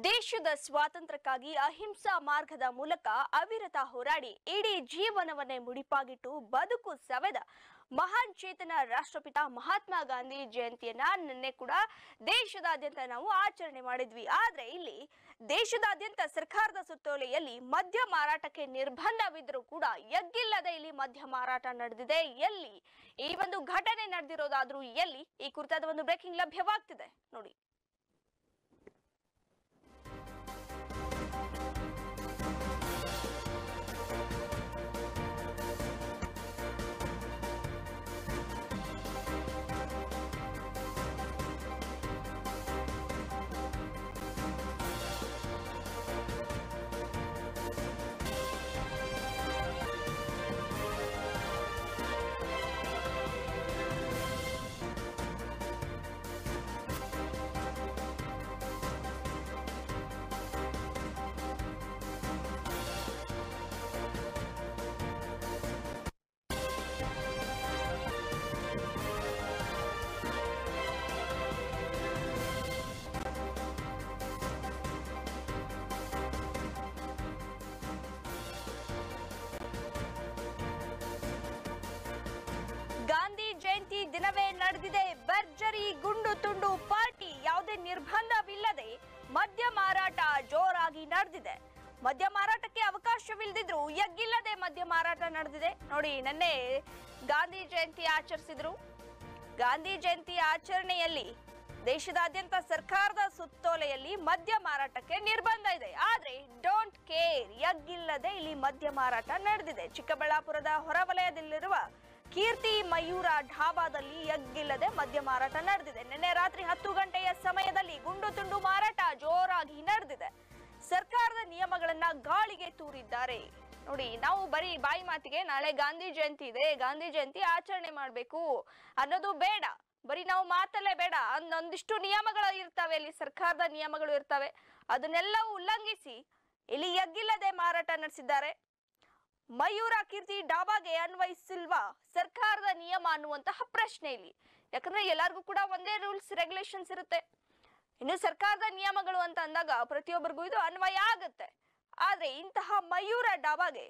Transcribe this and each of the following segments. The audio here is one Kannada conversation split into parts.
ದೇಶದ ಸ್ವಾತಂತ್ರ್ಯಕ್ಕಾಗಿ ಅಹಿಂಸಾ ಮಾರ್ಗದ ಮೂಲಕ ಅವಿರತ ಹೋರಾಡಿ ಇಡೀ ಜೀವನವನ್ನೇ ಮುಡಿಪಾಗಿಟ್ಟು ಬದುಕು ಸವೆದ ಮಹಾನ್ ಚೇತನ ರಾಷ್ಟ್ರಪಿತ ಮಹಾತ್ಮ ಗಾಂಧಿ ಜಯಂತಿಯನ್ನ ನಿನ್ನೆ ಕೂಡ ದೇಶದಾದ್ಯಂತ ನಾವು ಆಚರಣೆ ಮಾಡಿದ್ವಿ ಆದ್ರೆ ಇಲ್ಲಿ ದೇಶದಾದ್ಯಂತ ಸರ್ಕಾರದ ಸುತ್ತೋಲೆಯಲ್ಲಿ ಮದ್ಯ ಮಾರಾಟಕ್ಕೆ ನಿರ್ಬಂಧವಿದ್ರೂ ಕೂಡ ಎಗ್ಗಿಲ್ಲದೆ ಇಲ್ಲಿ ಮದ್ಯ ಮಾರಾಟ ನಡೆದಿದೆ ಎಲ್ಲಿ ಈ ಒಂದು ಘಟನೆ ನಡೆದಿರೋದಾದ್ರೂ ಎಲ್ಲಿ ಈ ಕುರಿತಾದ ಒಂದು ಬ್ರೇಕಿಂಗ್ ಲಭ್ಯವಾಗ್ತಿದೆ ನೋಡಿ ಗಾಂಧಿ ಜಯಂತಿ ದಿನವೇ ನಡೆದಿದೆ ಭರ್ಜರಿ ಗುಂಡು ತುಂಡು ಪಾರ್ಟಿ ಯಾವುದೇ ನಿರ್ಬಂಧವಿಲ್ಲದೆ ಮದ್ಯ ಮಾರಾಟ ಜೋರಾಗಿ ನಡೆದಿದೆ ಮದ್ಯ ಮಾರಾಟಕ್ಕೆ ಅವಕಾಶವಿಲ್ಲದಿದ್ರು ಎಗ್ಗಿಲ್ಲದೆ ಮದ್ಯ ಮಾರಾಟ ನಡೆದಿದೆ ನೋಡಿ ನಿನ್ನೆ ಗಾಂಧಿ ಜಯಂತಿ ಆಚರಿಸಿದ್ರು ಗಾಂಧಿ ಜಯಂತಿ ಆಚರಣೆಯಲ್ಲಿ ದೇಶದಾದ್ಯಂತ ಸರ್ಕಾರದ ಸುತ್ತೋಲೆಯಲ್ಲಿ ಮದ್ಯ ಮಾರಾಟಕ್ಕೆ ನಿರ್ಬಂಧ ಇದೆ ಆದ್ರೆ ಡೋಂಟ್ ಕೇರ್ ಎಗ್ಗಿಲ್ಲದೆ ಇಲ್ಲಿ ಮದ್ಯ ಮಾರಾಟ ನಡೆದಿದೆ ಚಿಕ್ಕಬಳ್ಳಾಪುರದ ಹೊರವಲಯದಲ್ಲಿರುವ ಕೀರ್ತಿ ಮಯೂರ ಢಾಬಾದಲ್ಲಿ ಎಗ್ಗಿಲ್ಲದೆ ಮದ್ಯ ಮಾರಾಟ ನಡೆದಿದೆ ನಿನ್ನೆ ರಾತ್ರಿ ಹತ್ತು ಗಂಟೆಯ ಸಮಯದಲ್ಲಿ ಗುಂಡು ತುಂಡು ಮಾರಾಟ ಜೋರಾಗಿ ನಡೆದಿದೆ ಸರ್ಕಾರದ ನಿಯಮಗಳನ್ನ ಗಾಳಿಗೆ ತೂರಿದ್ದಾರೆ ನೋಡಿ ನಾವು ಬರೀ ಬಾಯಿ ಮಾತಿಗೆ ನಾಳೆ ಗಾಂಧಿ ಜಯಂತಿ ಇದೆ ಗಾಂಧಿ ಜಯಂತಿ ಆಚರಣೆ ಮಾಡಬೇಕು ಅನ್ನೋದು ಬೇಡ ಬರೀ ನಾವು ಮಾತಲ್ಲೇ ಬೇಡ ಒಂದ್- ಒಂದಿಷ್ಟು ನಿಯಮಗಳು ಇರ್ತವೆ ಇಲ್ಲಿ ಸರ್ಕಾರದ ನಿಯಮಗಳು ಇರ್ತವೆ ಅದನ್ನೆಲ್ಲ ಉಲ್ಲಂಘಿಸಿ ಇಲ್ಲಿ ಎಗ್ಗಿಲ್ಲದೆ ಮಾರಾಟ ನಡೆಸಿದ್ದಾರೆ ಮಯೂರ ಕೀರ್ತಿ ಡಾಬಾಗೆ ಅನ್ವಯಿಸಿಲ್ವಾ ಸರ್ಕಾರದ ನಿಯಮ ಅನ್ನುವಂತಹ ಪ್ರಶ್ನೆ ಇಲ್ಲಿ ಯಾಕಂದ್ರೆ ಎಲ್ಲರಿಗೂ ಕೂಡ ಒಂದೇ ರೂಲ್ಸ್ ರೆಗ್ಯುಲೇಷನ್ಸ್ ಇರುತ್ತೆ ಇನ್ನು ಸರ್ಕಾರದ ನಿಯಮಗಳು ಅಂತ ಅಂದಾಗ ಪ್ರತಿಯೊಬ್ಬರಿಗೂ ಇದು ಅನ್ವಯ ಆಗುತ್ತೆ ಆದ್ರೆ ಇಂತಹ ಮಯೂರ ಡಾಬಾಗೆ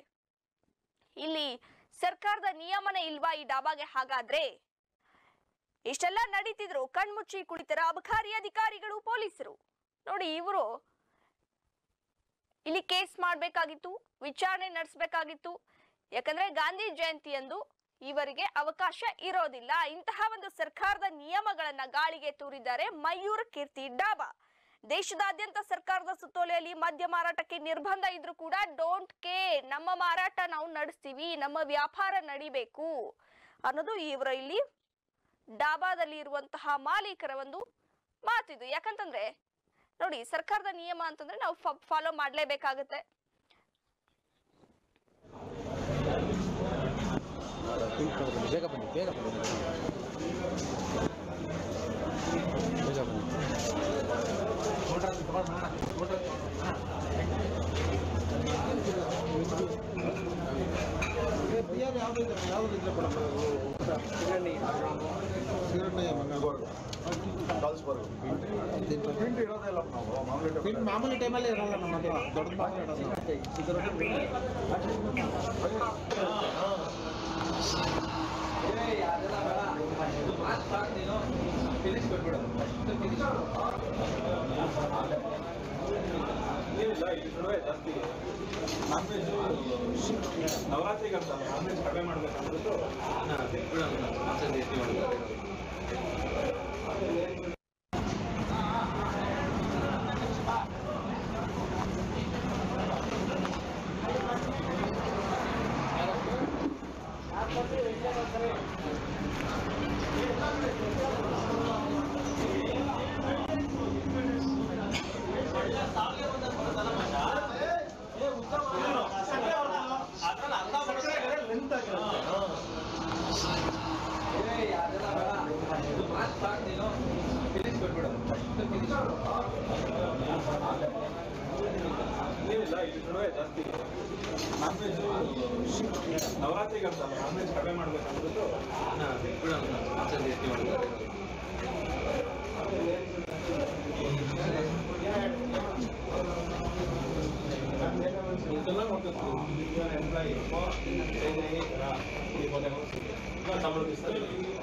ಇಲ್ಲಿ ಸರ್ಕಾರದ ನಿಯಮನೇ ಇಲ್ವಾ ಈ ಡಾಬಾಗೆ ಹಾಗಾದ್ರೆ ಇಷ್ಟೆಲ್ಲ ನಡೀತಿದ್ರು ಕಣ್ಮುಚ್ಚಿ ಕುಳಿತರ ಅಬಕಾರಿ ಅಧಿಕಾರಿಗಳು ಪೊಲೀಸರು ನೋಡಿ ಇವರು ಇಲ್ಲಿ ಕೇಸ್ ಮಾಡಬೇಕಾಗಿತ್ತು ವಿಚಾರಣೆ ನಡೆಸಬೇಕಾಗಿತ್ತು ಯಾಕಂದ್ರೆ ಗಾಂಧಿ ಜಯಂತಿಯಂದು ಇವರಿಗೆ ಅವಕಾಶ ಇರೋದಿಲ್ಲ ಇಂತಹ ಒಂದು ಸರ್ಕಾರದ ನಿಯಮಗಳನ್ನ ಗಾಳಿಗೆ ತೂರಿದ್ದಾರೆ ಮಯೂರ್ ಕೀರ್ತಿ ಡಾಬಾ ದೇಶದಾದ್ಯಂತ ಸರ್ಕಾರದ ಸುತ್ತೋಲೆಯಲ್ಲಿ ಮದ್ಯ ಮಾರಾಟಕ್ಕೆ ನಿರ್ಬಂಧ ಇದ್ರೂ ಕೂಡ ಡೋಂಟ್ ಕೇರ್ ನಮ್ಮ ಮಾರಾಟ ನಾವು ನಡೆಸ್ತೀವಿ ನಮ್ಮ ವ್ಯಾಪಾರ ನಡಿಬೇಕು ಅನ್ನೋದು ಇವರ ಇಲ್ಲಿ ಡಾಬಾದಲ್ಲಿ ಇರುವಂತಹ ಮಾಲೀಕರ ಒಂದು ಮಾತಿದು ಯಾಕಂತಂದ್ರೆ ನೋಡಿ ಸರ್ಕಾರದ ನಿಯಮ ಅಂತಂದ್ರೆ ನಾವು ಫಾಲೋ ಮಾಡ್ಲೇಬೇಕಾಗತ್ತೆ ಬೇಗ ಬನ್ನಿ ಬೇಗ ಬನ್ನಿ ಬೇಗ ಬನ್ನಿ ಬಿಯರ್ ಯಾವ್ದು ಯಾವ್ದು ಇದ್ರೆ ಪಿನ್ ಮಾಮೂಲಿ ಟೈಮಲ್ಲಿ ಇರಲ್ಲ ನಮ್ಮ ಹತ್ರ ದೊಡ್ಡ ಮಾಮೂಲಿ ನವರಾತ್ರಿಗೆ ಅಂತ ನಾನ್ ವೆಜ್ ಕಡಿಮೆ ಮಾಡ್ಬೇಕು ಅಂದ್ಬಿಟ್ಟು ಏನಿಲ್ಲ ಇದು ನಡುವೆ ಜಾಸ್ತಿ ನಾನ್ ವೆಜ್ ನವರಾತ್ರಿಗೆ ಅಂತ ನಾನ್ ವೆಜ್ ಕಡಿಮೆ ಮಾಡ್ಬೇಕು ಅಂದ್ಬಿಟ್ಟು ಇದೆಲ್ಲ ಗೊತ್ತಿತ್ತು ಈಗ ಎಂಪ್ಲಾಯಿ ಸಂಬಂಧಿಸಿದ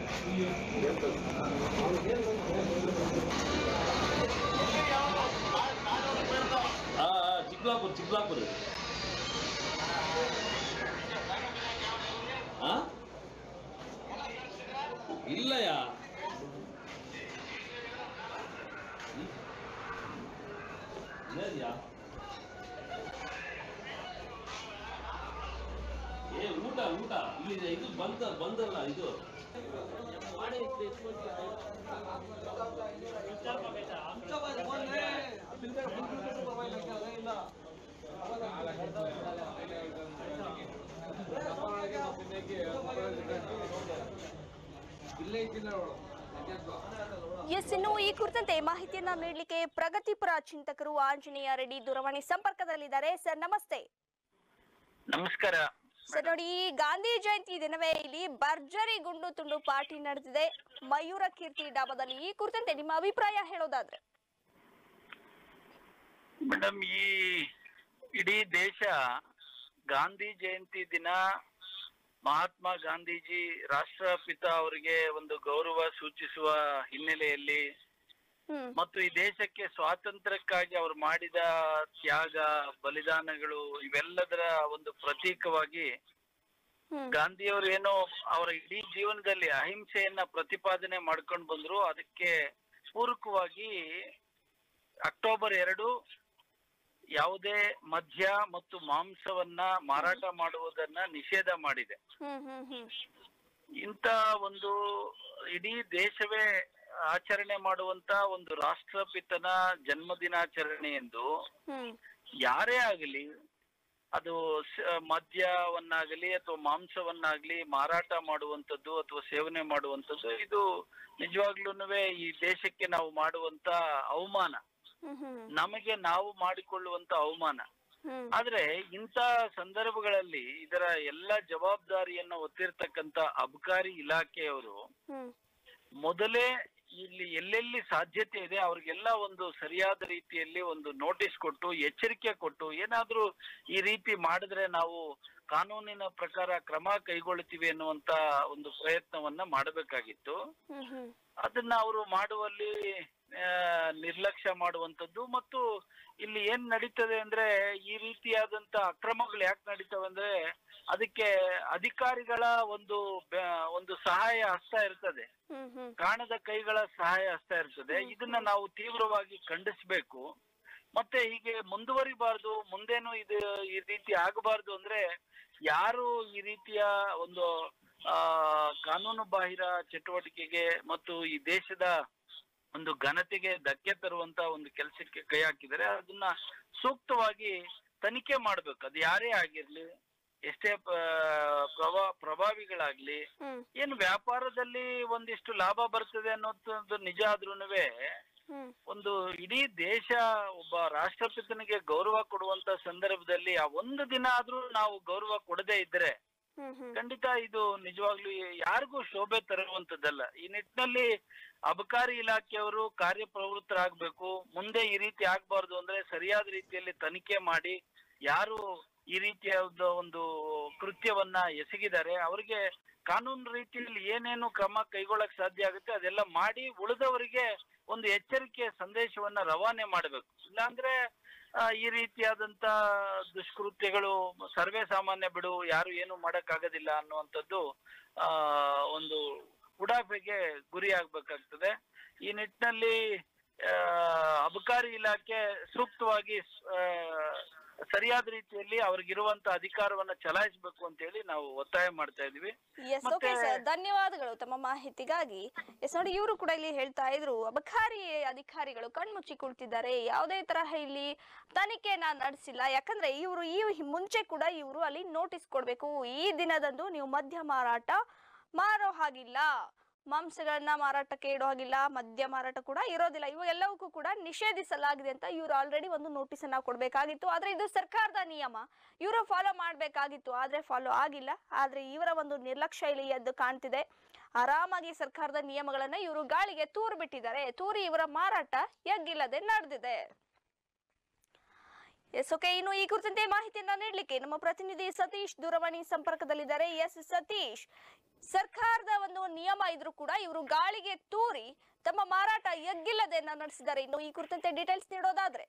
ಆ, ಆ, ಚಿಕ್ಕಬಳ್ಳಾಪುರ ಚಿಕ್ಕಬಳ್ಳಾಪುರ ಆ? ಇಲ್ಲಯ್ಯ ಹ್ಮ್? ಇಲ್ಲದ್ಯಾ? ಏ ಊಟ ಊಟ ಇಲ್ಲಿ ಇದು ಬಂದ ಬಂದಲ್ಲ ಇದು ಎಸ್ ಇನ್ನು ಈ ಕುರಿತಂತೆ ಮಾಹಿತಿಯನ್ನ ನೀಡಲಿಕ್ಕೆ ಪ್ರಗತಿಪರ ಚಿಂತಕರು ಆಂಜನೇಯ ರೆಡ್ಡಿ ದೂರವಾಣಿ ಸಂಪರ್ಕದಲ್ಲಿದ್ದಾರೆ ಸರ್ ನಮಸ್ತೆ ನಮಸ್ಕಾರ ಸರ್ ನೋಡಿ ಈ ಗಾಂಧಿ ಜಯಂತಿ ದಿನವೇ ಇಲ್ಲಿ ಭರ್ಜರಿ ಗುಂಡು ತುಂಡು ಪಾರ್ಟಿ ನಡೆದಿದೆ ಮಯೂರ ಕೀರ್ತಿ ಡಾಬಾದಲ್ಲಿ ಈ ಕುರಿತಂತೆ ನಿಮ್ಮ ಅಭಿಪ್ರಾಯ ಹೇಳೋದಾದ್ರೆ ಮೇಡಮ್ ಈ ಇಡೀ ದೇಶ ಗಾಂಧಿ ಜಯಂತಿ ದಿನ ಮಹಾತ್ಮ ಗಾಂಧೀಜಿ ರಾಷ್ಟ್ರಪಿತ ಅವರಿಗೆ ಒಂದು ಗೌರವ ಸೂಚಿಸುವ ಹಿನ್ನೆಲೆಯಲ್ಲಿ ಹ್ಮ್ ಮತ್ತು ಈ ದೇಶಕ್ಕೆ ಸ್ವಾತಂತ್ರ್ಯಕ್ಕಾಗಿ ಅವರು ಮಾಡಿದ ತ್ಯಾಗ ಬಲಿದಾನಗಳು ಇವೆಲ್ಲದರ ಒಂದು ಪ್ರತೀಕವಾಗಿ ಹ್ಮ್ ಗಾಂಧಿಯವರು ಏನೋ ಅವರ ಇಡೀ ಜೀವನದಲ್ಲಿ ಅಹಿಂಸೆಯನ್ನ ಪ್ರತಿಪಾದನೆ ಮಾಡ್ಕೊಂಡು ಬಂದ್ರು ಅದಕ್ಕೆ ಪೂರಕವಾಗಿ ಅಕ್ಟೋಬರ್ ಎರಡು ಯಾವುದೇ ಮದ್ಯ ಮತ್ತು ಮಾಂಸವನ್ನ ಮಾರಾಟ ಮಾಡುವುದನ್ನ ನಿಷೇಧ ಮಾಡಿದೆ ಹ್ಮ್ ಹ್ಮ್ ಹ್ಮ್ ಇಂಥ ಒಂದು ಇಡೀ ದೇಶವೇ ಆಚರಣೆ ಮಾಡುವಂತ ಒಂದು ರಾಷ್ಟ್ರಪಿತನ ಜನ್ಮದಿನಾಚರಣೆ ಎಂದು ಹ್ಮ್ ಯಾರೇ ಆಗಲಿ ಅದು ಸ- ಮದ್ಯವನ್ನಾಗಲಿ ಅಥವಾ ಮಾಂಸವನ್ನಾಗ್ಲಿ ಮಾರಾಟ ಮಾಡುವಂತದ್ದು ಅಥವಾ ಸೇವನೆ ಮಾಡುವಂತದ್ದು ಇದು ನಿಜವಾಗ್ಲೂ ಈ ದೇಶಕ್ಕೆ ನಾವು ಮಾಡುವಂತ ಅವಮಾನ ಹ್ಮ್ ಹ್ಮ್ ನಮಗೆ ನಾವು ಮಾಡಿಕೊಳ್ಳುವಂತ ಅವಮಾನ ಹ್ಮ್ ಆದ್ರೆ ಇಂಥ ಸಂದರ್ಭಗಳಲ್ಲಿ ಇದರ ಎಲ್ಲ ಜವಾಬ್ದಾರಿಯನ್ನ ಹೊತ್ತಿರ್ತಕ್ಕಂತ ಅಬಕಾರಿ ಇಲಾಖೆಯವರು ಹ್ಮ್ ಮೊದಲೇ ಇಲ್ಲಿ ಎಲ್ಲೆಲ್ಲಿ ಸಾಧ್ಯತೆ ಇದೆ ಅವ್ರಿಗೆಲ್ಲ ಒಂದು ಸರಿಯಾದ ರೀತಿಯಲ್ಲಿ ಒಂದು ನೋಟಿಸ್ ಕೊಟ್ಟು ಎಚ್ಚರಿಕೆ ಕೊಟ್ಟು ಏನಾದ್ರೂ ಈ ರೀತಿ ಮಾಡಿದ್ರೆ ನಾವು ಕಾನೂನಿನ ಪ್ರಕಾರ ಕ್ರಮ ಕೈಗೊಳ್ತೀವಿ ಅನ್ನುವಂತ ಒಂದು ಪ್ರಯತ್ನವನ್ನ ಮಾಡಬೇಕಾಗಿತ್ತು ಹ್ಮ್ ಹ್ಮ್ ಅದನ್ನ ಅವರು ಮಾಡುವಲ್ಲಿ ಆ, ನಿರ್ಲಕ್ಷ್ಯ ಮಾಡುವಂತದ್ದು ಮತ್ತು ಇಲ್ಲಿ ಏನ್ ನಡೀತದೆ ಅಂದ್ರೆ ಈ ರೀತಿಯಾದಂತ ಅಕ್ರಮಗಳು ಯಾಕೆ ನಡೀತವೆ ಅಂದ್ರೆ ಅದಕ್ಕೆ ಅಧಿಕಾರಿಗಳ ಒಂದು ಬ- ಒಂದು ಸಹಾಯ ಹಸ್ತ ಇರ್ತದೆ ಹ್ಮ್ ಹ್ಮ್ ಕಾಣದ ಕೈಗಳ ಸಹಾಯ ಹಸ್ತ ಇರ್ತದೆ ಇದನ್ನ ನಾವು ತೀವ್ರವಾಗಿ ಖಂಡಿಸ್ಬೇಕು ಮತ್ತೆ ಹೀಗೆ ಮುಂದುವರಿಬಾರ್ದು ಮುಂದೇನು ಇದು ಈ ರೀತಿ ಆಗಬಾರ್ದು ಅಂದ್ರೆ ಯಾರು ಈ ರೀತಿಯ ಒಂದು ಆ ಕಾನೂನು ಬಾಹಿರ ಚಟುವಟಿಕೆಗೆ ಮತ್ತು ಈ ದೇಶದ ಒಂದು ಘನತೆಗೆ ಧಕ್ಕೆ ತರುವಂತ ಒಂದು ಕೆಲಸಕ್ಕೆ ಕೈ ಹಾಕಿದರೆ ಅದನ್ನ ಸೂಕ್ತವಾಗಿ ತನಿಖೆ ಮಾಡ್ಬೇಕು ಅದು ಯಾರೇ ಆಗಿರ್ಲಿ ಎಷ್ಟೇ ಪ- ಪ್ರಭಾ ಪ್ರಭಾವಿಗಳಾಗ್ಲಿ ಹ್ಮ್ ಏನು ವ್ಯಾಪಾರದಲ್ಲಿ ಒಂದಿಷ್ಟು ಲಾಭ ಬರ್ತದೆ ಅನ್ನೋದು ನಿಜ ಆದ್ರೂನುವೆ ಹ್ಮ್ ಒಂದು ಇಡೀ ದೇಶ ಒಬ್ಬ ರಾಷ್ಟ್ರಪಿತನಿಗೆ ಗೌರವ ಕೊಡುವಂತ ಸಂದರ್ಭದಲ್ಲಿ ಆ ಒಂದು ದಿನ ಆದ್ರೂ ನಾವು ಗೌರವ ಕೊಡದೇ ಇದ್ರೆ ಹ್ಮ್ ಹ್ಮ್ ಖಂಡಿತ ಇದು ನಿಜವಾಗ್ಲೂ ಯಾರಿಗೂ ಶೋಭೆ ತರುವಂತದ್ದಲ್ಲ ಈ ನಿಟ್ಟಿನಲ್ಲಿ ಅಬಕಾರಿ ಇಲಾಖೆಯವರು ಕಾರ್ಯಪ್ರವೃತ್ತರಾಗಬೇಕು ಮುಂದೆ ಈ ರೀತಿ ಆಗ್ಬಾರ್ದು ಅಂದ್ರೆ ಸರಿಯಾದ ರೀತಿಯಲ್ಲಿ ತನಿಖೆ ಮಾಡಿ ಯಾರು ಈ ರೀತಿಯಾದ ಒಂದು ಕೃತ್ಯವನ್ನ ಎಸಗಿದ್ದಾರೆ ಅವರಿಗೆ ಕಾನೂನು ರೀತಿಯಲ್ಲಿ ಏನೇನು ಕ್ರಮ ಕೈಗೊಳ್ಳಕ್ ಸಾಧ್ಯ ಆಗುತ್ತೆ ಅದೆಲ್ಲ ಮಾಡಿ ಉಳಿದವರಿಗೆ ಒಂದು ಎಚ್ಚರಿಕೆ ಸಂದೇಶವನ್ನ ರವಾನೆ ಮಾಡಬೇಕು ಇಲ್ಲಾಂದ್ರೆ ಆ, ಈ ರೀತಿಯಾದಂತ ದುಷ್ಕೃತ್ಯಗಳು ಸರ್ವೇ ಸಾಮಾನ್ಯ ಬಿಡು ಯಾರು ಏನು ಮಾಡಕ್ ಆಗೋದಿಲ್ಲ ಅನ್ನುವಂಥದ್ದು ಆ ಒಂದು ಉಡಾಫೆಗೆ ಗುರಿ ಆಗ್ಬೇಕಾಗ್ತದೆ ಈ ನಿಟ್ಟಿನಲ್ಲಿ ಆ, ಅಬಕಾರಿ ಇಲಾಖೆ ಸೂಕ್ತವಾಗಿ ಆ, ಸರಿಯಾದ ರೀತಿಯಲ್ಲಿ ಅವ್ರಿಗಿರುವಂತ ಅಧಿಕಾರವನ್ನ ಚಲಾಯಿಸಬೇಕು ಅಂತ ಹೇಳಿ ನಾವು ಒತ್ತಾಯ ಮಾಡ್ತಾ ಇದೀವಿ ಎಸ್ ಓಕೆ ಮತ್ತೆ- ಸರ್ ಧನ್ಯವಾದಗಳು ತಮ್ಮ ಮಾಹಿತಿಗಾಗಿ ಎಸ್ ನೋಡಿ ಇವರು ಕೂಡ ಇಲ್ಲಿ ಹೇಳ್ತಾ ಇದ್ರು ಅಬಕಾರಿ ಅಧಿಕಾರಿಗಳು ಕಣ್ಮುಚ್ಚಿ ಕುಳಿತಿದ್ದಾರೆ ಯಾವುದೇ ತರಹ ಇಲ್ಲಿ ತನಿಖೆನ ನಡೆಸಿಲ್ಲ ಯಾಕಂದ್ರೆ ಇವರು ಈ ಮುಂಚೆ ಕೂಡ ಇವರು ಅಲ್ಲಿ ನೋಟಿಸ್ ಕೊಡ್ಬೇಕು ಈ ದಿನದಂದು ನೀವು ಮದ್ಯ ಮಾರಾಟ ಮಾರೋ ಹಾಗಿಲ್ಲ ಮಾಂಸಗಳನ್ನ ಮಾರಾಟಕ್ಕೆ ಇಡೋ ಹಾಗಿಲ್ಲ ಮದ್ಯ ಮಾರಾಟ ಕೂಡ ಇರೋದಿಲ್ಲ ಇವೆಲ್ಲವಕ್ಕೂ ಕೂಡ ನಿಷೇಧಿಸಲಾಗಿದೆ ಅಂತ ಇವರು ಆಲ್ರೆಡಿ ಒಂದು ನೋಟಿಸ್ ಅನ್ನ ಕೊಡ್ಬೇಕಾಗಿತ್ತು ಆದ್ರೆ ಇದು ಸರ್ಕಾರದ ನಿಯಮ ಇವರು ಫಾಲೋ ಮಾಡ್ಬೇಕಾಗಿತ್ತು ಆದ್ರೆ ಫಾಲೋ ಆಗಿಲ್ಲ ಆದ್ರೆ ಇವರ ಒಂದು ನಿರ್ಲಕ್ಷ್ಯ ಇಲ್ಲಿ ಎದ್ದು ಕಾಣ್ತಿದೆ ಆರಾಮಾಗಿ ಸರ್ಕಾರದ ನಿಯಮಗಳನ್ನ ಇವರು ಗಾಳಿಗೆ ತೂರು ಬಿಟ್ಟಿದ್ದಾರೆ ತೂರಿ ಇವರ ಮಾರಾಟ ಎಗ್ಗಿಲ್ಲದೆ ನಡೆದಿದೆ ಎಸ್ ಓಕೆ ಇನ್ನು ಈ ಕುರಿತಂತೆ ಮಾಹಿತಿಯನ್ನ ನೀಡಲಿಕ್ಕೆ ನಮ್ಮ ಪ್ರತಿನಿಧಿ ಸತೀಶ್ ದೂರವಾಣಿ ಸಂಪರ್ಕದಲ್ಲಿದ್ದಾರೆ ಎಸ್ ಸತೀಶ್ ಸರ್ಕಾರದ ಒಂದು ನಿಯಮ ಇದ್ರೂ ಕೂಡ ಇವರು ಗಾಳಿಗೆ ತೂರಿ ತಮ್ಮ ಮಾರಾಟ ಎಗ್ಗಿಲ್ಲದೆಯನ್ನ ನಡೆಸಿದ್ದಾರೆ ಇನ್ನು ಈ ಕುರಿತಂತೆ ಡೀಟೇಲ್ಸ್ ನೀಡೋದಾದ್ರೆ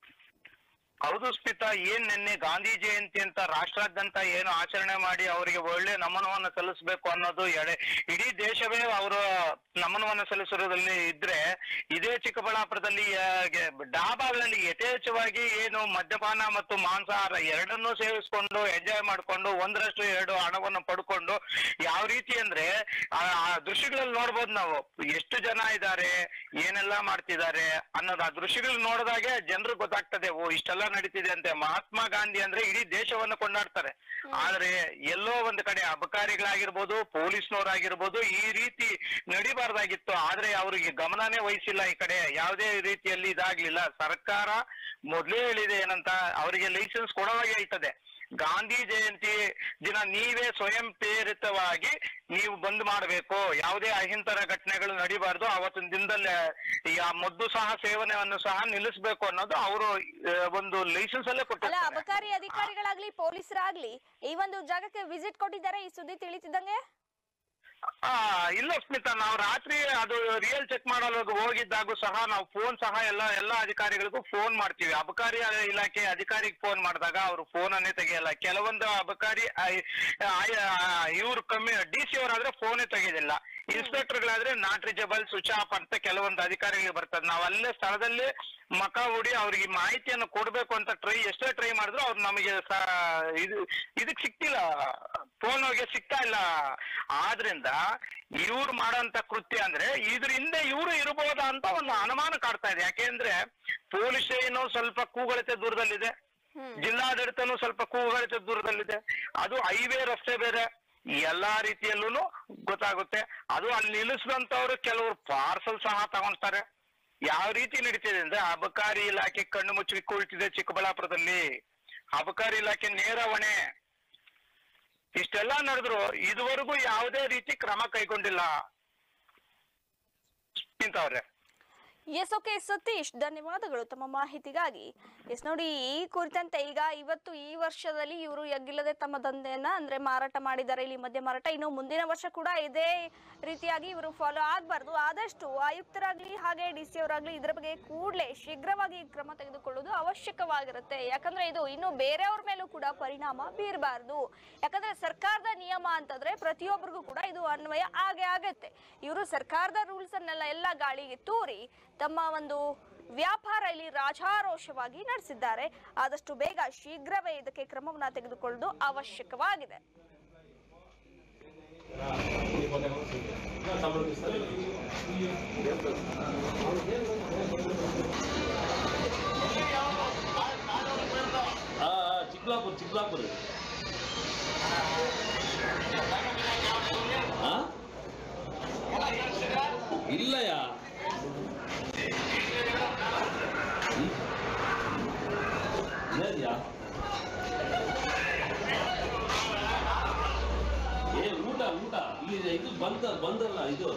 ಹೌದು ಸ್ಮಿತಾ ಏನ್ ನಿನ್ನೆ ಗಾಂಧಿ ಜಯಂತಿ ಅಂತ ರಾಷ್ಟ್ರಾದ್ಯಂತ ಏನು ಆಚರಣೆ ಮಾಡಿ ಅವರಿಗೆ ಒಳ್ಳೆ ನಮನವನ್ನ ಸಲ್ಲಿಸಬೇಕು ಅನ್ನೋದು ಎಡೆ ಇಡೀ ದೇಶವೇ ಅವರು ನಮನವನ್ನ ಸಲ್ಲಿಸಿರೋದ್ರಲ್ಲಿ ಇದ್ರೆ ಇದೇ ಚಿಕ್ಕಬಳ್ಳಾಪುರದಲ್ಲಿ ಆ, ಗೆ- ಡಾಬಾಗಳಲ್ಲಿ ಯಥೇಚ್ಛವಾಗಿ ಏನು ಮದ್ಯಪಾನ ಮತ್ತು ಮಾಂಸಾಹಾರ ಎರಡನ್ನೂ ಸೇವಿಸ್ಕೊಂಡು ಎಂಜಾಯ್ ಮಾಡ್ಕೊಂಡು ಒಂದರಷ್ಟು ಎರಡು ಹಣವನ್ನು ಪಡ್ಕೊಂಡು ಯಾವ ರೀತಿ ಅಂದ್ರೆ ಆ ಆ ದೃಶ್ಯಗಳಲ್ಲಿ ನೋಡ್ಬೋದು ನಾವು ಎಷ್ಟು ಜನ ಇದ್ದಾರೆ ಏನೆಲ್ಲ ಮಾಡ್ತಿದ್ದಾರೆ ಅನ್ನೋದು ಆ ದೃಶ್ಯಗಳು ನೋಡಿದಾಗೆ ಜನರು ಗೊತ್ತಾಗ್ತದೆ ಓ ಇಷ್ಟೆಲ್ಲ ನಡೀತಿದೆ ಅಂತೆ ಮಹಾತ್ಮ ಗಾಂಧಿ ಅಂದ್ರೆ ಇಡೀ ದೇಶವನ್ನು ಕೊಂಡಾಡ್ತಾರೆ ಆದ್ರೆ ಎಲ್ಲೋ ಒಂದು ಕಡೆ ಅಬಕಾರಿಗಳಾಗಿರ್ಬೋದು ಪೊಲೀಸ್ನವರಾಗಿರ್ಬೋದು ಈ ರೀತಿ ನಡಿಬಾರ್ದಾಗಿತ್ತು ಆದ್ರೆ ಅವ್ರಿಗೆ ಗಮನನೇ ವಹಿಸಿಲ್ಲ ಈ ಕಡೆ ಯಾವುದೇ ರೀತಿಯಲ್ಲಿ ಇದಾಗ್ಲಿಲ್ಲ ಸರ್ಕಾರ ಮೊದ್ಲೇ ಹೇಳಿದೆ ಏನಂತ ಅವರಿಗೆ ಲೈಸೆನ್ಸ್ ಕೊಡೋವಾಗೆ ಐತದೆ ಗಾಂಧಿ ಜಯಂತಿ ದಿನ ನೀವೇ ಸ್ವಯಂ ಪ್ರೇರಿತವಾಗಿ ನೀವು ಬಂದ್ ಮಾಡಬೇಕು ಯಾವುದೇ ಅಹಿಂಸರ ಘಟನೆಗಳು ನಡಿಬಾರ್ದು ಅವತ್ತಿನ ದಿನದಲ್ಲಿ ಈ ಆ ಮದ್ದು ಸಹ ಸೇವನೆಯನ್ನು ಸಹ ನಿಲ್ಲಿಸಬೇಕು ಅನ್ನೋದು ಅವರು ಒಂದು ಲೈಸೆನ್ಸ್ ಅಲ್ಲೇ ಅಲ್ಲ ಕೊಟ್ಟಿರ್ತಾರೆ ಅಬಕಾರಿ ಅಧಿಕಾರಿಗಳಾಗ್ಲಿ ಪೊಲೀಸರಾಗ್ಲಿ ಈ ಒಂದು ಜಾಗಕ್ಕೆ ವಿಸಿಟ್ ಕೊಟ್ಟಿದ್ದಾರೆ ಈ ಸುದ್ದಿ ತಿಳಿತಿದ್ದಂಗೆ ಆ ಇಲ್ಲ ಸ್ಮಿತಾ ನಾವು ರಾತ್ರಿ ಅದು ರಿಯಲ್ ಚೆಕ್ ಮಾಡಲು ಹೋಗಿದ್ದಾಗೂ ಸಹ ನಾವು ಫೋನ್ ಸಹ ಎಲ್ಲ ಎಲ್ಲ ಅಧಿಕಾರಿಗಳಿಗೂ ಫೋನ್ ಮಾಡ್ತೀವಿ ಅಬಕಾರಿ ಇಲಾಖೆ ಅಧಿಕಾರಿಗೆ ಫೋನ್ ಮಾಡಿದಾಗ ಅವರು ಫೋನ್ ಅನ್ನೇ ತೆಗೆಯಲ್ಲ ಕೆಲವೊಂದು ಅಬಕಾರಿ ಇವ್ರು ಕಮ್ಮಿ ಡಿ ಸಿ ಅವರಾದ್ರೆ ಫೋನೇ ತೆಗೆಯೋದಿಲ್ಲ ಇನ್ಸ್ಪೆಕ್ಟರ್ಗಳಾದ್ರೆ ನಾಟ್ ರಿಜಬಲ್ ಸ್ವಿಚ್ ಆಫ್ ಅಂತ ಕೆಲವೊಂದು ಅಧಿಕಾರಿಗಳಿಗೆ ಬರ್ತದೆ ನಾವು ಅಲ್ಲೇ ಸ್ಥಳದಲ್ಲೇ ಮಕ ಹೂಡಿ ಅವ್ರಿಗೆ ಮಾಹಿತಿಯನ್ನು ಕೊಡ್ಬೇಕು ಅಂತ ಟ್ರೈ ಎಷ್ಟೇ ಟ್ರೈ ಮಾಡಿದ್ರು ಅವ್ರು ನಮಗೆ ಸ- ಇದು ಇದಕ್ ಸಿಕ್ತಿಲ್ಲ ಫೋನ್ ಹೋಗಿ ಸಿಗ್ತಾ ಇಲ್ಲ ಆದ್ರಿಂದ ಇವ್ರು ಮಾಡೋಂತ ಕೃತ್ಯ ಅಂದ್ರೆ ಇದ್ರ ಹಿಂದೆ ಇವರು ಇರಬಹುದಾ ಅಂತ ಒಂದು ಅನುಮಾನ ಕಾಡ್ತಾ ಇದೆ ಯಾಕೆಂದ್ರೆ ಪೊಲೀಸ್ ಏನೋ ಸ್ವಲ್ಪ ಕೂಗಳತೆ ದೂರದಲ್ಲಿದೆ ಜಿಲ್ಲಾಡಳಿತನೂ ಸ್ವಲ್ಪ ಕೂಗಳತೆ ದೂರದಲ್ಲಿದೆ ಅದು ಹೈವೇ ರಸ್ತೆ ಬೇರೆ ಎಲ್ಲಾ ರೀತಿಯಲ್ಲೂ ಗೊತ್ತಾಗುತ್ತೆ ಅದು ಅಲ್ಲಿ ನಿಲ್ಲಿಸಿದಂತವ್ರು ಕೆಲವರು ಪಾರ್ಸಲ್ ಸಹ ತಗೊಂತಾರೆ ಯಾವ ರೀತಿ ನಡೀತಿದೆ ಅಂದ್ರೆ ಅಬಕಾರಿ ಇಲಾಖೆ ಕಣ್ಣು ಮುಚ್ಚಿ ಕುಳಿತಿದೆ ಚಿಕ್ಕಬಳ್ಳಾಪುರದಲ್ಲಿ ಅಬಕಾರಿ ಇಲಾಖೆ ನೇರ ಹೊಣೆ ಇಷ್ಟೆಲ್ಲ ನಡೆದ್ರು ಇದುವರೆಗೂ ಯಾವುದೇ ರೀತಿ ಕ್ರಮ ಕೈಗೊಂಡಿಲ್ಲ ಇಂಥವ್ರೆ ಎಸ್ ಓಕೆ ಸತೀಶ್ ಧನ್ಯವಾದಗಳು ತಮ್ಮ ಮಾಹಿತಿಗಾಗಿ ಎಸ್ ನೋಡಿ ಈ ಕುರಿತಂತೆ ಈಗ ಇವತ್ತು ಈ ವರ್ಷದಲ್ಲಿ ಇವರು ಎಗ್ಗಿಲ್ಲದೆ ತಮ್ಮ ದಂಧೆಯನ್ನ ಅಂದ್ರೆ ಮಾರಾಟ ಮಾಡಿದ್ದಾರೆ ಇಲ್ಲಿ ಮದ್ಯ ಮಾರಾಟ ಇನ್ನು ಮುಂದಿನ ವರ್ಷ ಕೂಡ ಇದೇ ರೀತಿಯಾಗಿ ಇವರು ಫಾಲೋ ಆಗಬಾರ್ದು ಆದಷ್ಟು ಆಯುಕ್ತರಾಗ್ಲಿ ಹಾಗೆ ಡಿ ಸಿ ಅವರಾಗ್ಲಿ ಇದರ ಬಗ್ಗೆ ಕೂಡಲೇ ಶೀಘ್ರವಾಗಿ ಕ್ರಮ ತೆಗೆದುಕೊಳ್ಳುವುದು ಅವಶ್ಯಕವಾಗಿರುತ್ತೆ ಯಾಕಂದ್ರೆ ಇದು ಇನ್ನು ಬೇರೆಯವ್ರ ಮೇಲೂ ಕೂಡ ಪರಿಣಾಮ ಬೀರಬಾರ್ದು ಯಾಕಂದ್ರೆ ಸರ್ಕಾರದ ನಿಯಮ ಅಂತಂದ್ರೆ ಪ್ರತಿಯೊಬ್ಬರಿಗೂ ಕೂಡ ಇದು ಅನ್ವಯ ಆಗೇ ಆಗತ್ತೆ ಇವರು ಸರ್ಕಾರದ ರೂಲ್ಸ್ ಅನ್ನೆಲ್ಲ ಎಲ್ಲ ಗಾಳಿಗೆ ತೂರಿ ತಮ್ಮ ಒಂದು ವ್ಯಾಪಾರ ಇಲ್ಲಿ ರಾಜಾರೋಷವಾಗಿ ನಡೆಸಿದ್ದಾರೆ ಆದಷ್ಟು ಬೇಗ ಶೀಘ್ರವೇ ಇದಕ್ಕೆ ಕ್ರಮವನ್ನ ತೆಗೆದುಕೊಳ್ಳುವುದು ಅವಶ್ಯಕವಾಗಿದೆ ಆ ಆ, ಚಿಕ್ಲಾಪುರ್ ಚಿಕ್ಲಾಪುರ್ ಆ? ಇಲ್ಲಯ್ಯ ಹ್ಮ್? ಏನದ್ಯಾ? ಏ ಊಟ ಊಟ ಇಲ್ಲಿ ಇದು ಬಂದ ಬಂದಲ್ಲ ಇದು